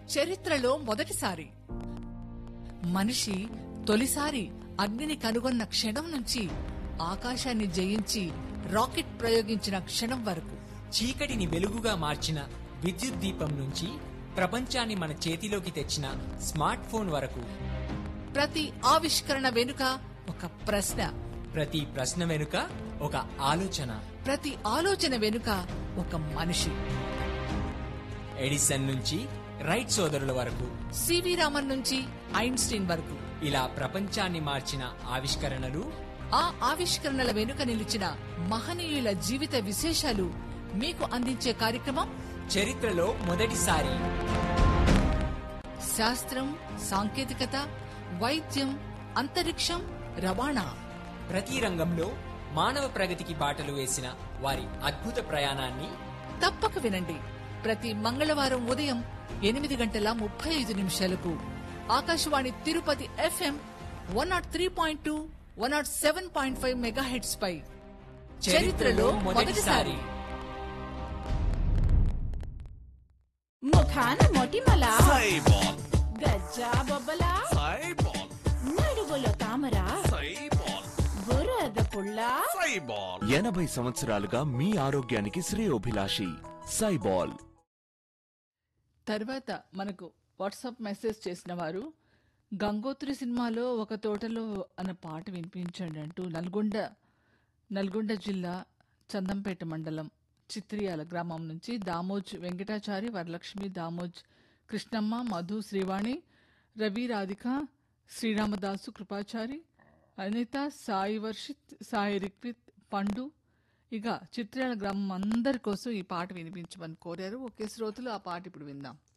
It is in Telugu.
చరిత్రలో మొదటిసారి మనిషి తొలిసారి అగ్నిని కనుగొన్న క్షణం నుంచి ఆకాశాన్ని జయించి రాకెట్ ప్రయోగించిన క్షణం వరకు చీకటిని వెలుగుగా మార్చిన విద్యుత్ దీపం నుంచి ప్రపంచాన్ని మన చేతిలోకి తెచ్చిన స్మార్ట్ ఫోన్ వరకు ప్రతి ఆవిష్కరణ వెనుక ఒక ప్రశ్న ప్రతి ప్రశ్న వెనుక ఒక ఆలోచన ప్రతి ఆలోచన వెనుక ఒక మనిషి ఎడిసన్ నుంచి రైట్ సోదరుల వరకు సివి రామన్ నుంచి ఐన్స్టీన్ వరకు ఇలా ప్రపంచాన్ని మార్చిన ఆవిష్కరణలు ఆ ఆవిష్కరణల వెనుక నిలిచిన మహనీయుల జీవిత విశేషాలు మీకు అందించే కార్యక్రమం చరిత్రలో మొదటిసారి శాస్త్రం సాంకేతికత వైద్యం అంతరిక్షం రవాణా ప్రతి రంగంలో మానవ ప్రగతికి బాటలు వేసిన వారి అద్భుత ప్రయాణాన్ని తప్పక వినండి ప్రతి మంగళవారం ఉదయం ఎనిమిది గంటల ముప్పై ఐదు నిమిషాలకు Akashvani Tirupati FM one not three point two one not seven point five mega hertz పై చరిత్రలో మొదటిసారి ముఖాన మొటిమల సైబాల్ గజ్జా బొబ్బల సైబాల్ నడువులో తామర సైబాల్ బురద పుల్ల సైబాల్ ఎనభై సంవత్సరాలుగా మీ ఆరోగ్యానికి శ్రేయోభిలాషి సైబాల్ తర్వాత మనకు వాట్సాప్ మెసేజ్ చేసిన వారు గంగోత్రి సినిమాలో ఒక తోటలో అన్న పాట వినిపించండి అంటూ నల్గొండ నల్గొండ జిల్లా చందంపేట మండలం చిత్రియాల గ్రామం నుంచి దామోజ్ వెంకటాచారి వరలక్ష్మి దామోజ్ కృష్ణమ్మ మధు శ్రీవాణి రవి రాధిక శ్రీరామదాసు కృపాచారి అనిత సాయి వర్షిత్ సాయి రిక్విత్ పండు ఇక చిత్రాల గ్రామం అందరి కోసం ఈ పాట వినిపించమని కోరారు ఒకే శ్రోతలు ఆ పాట ఇప్పుడు విందాం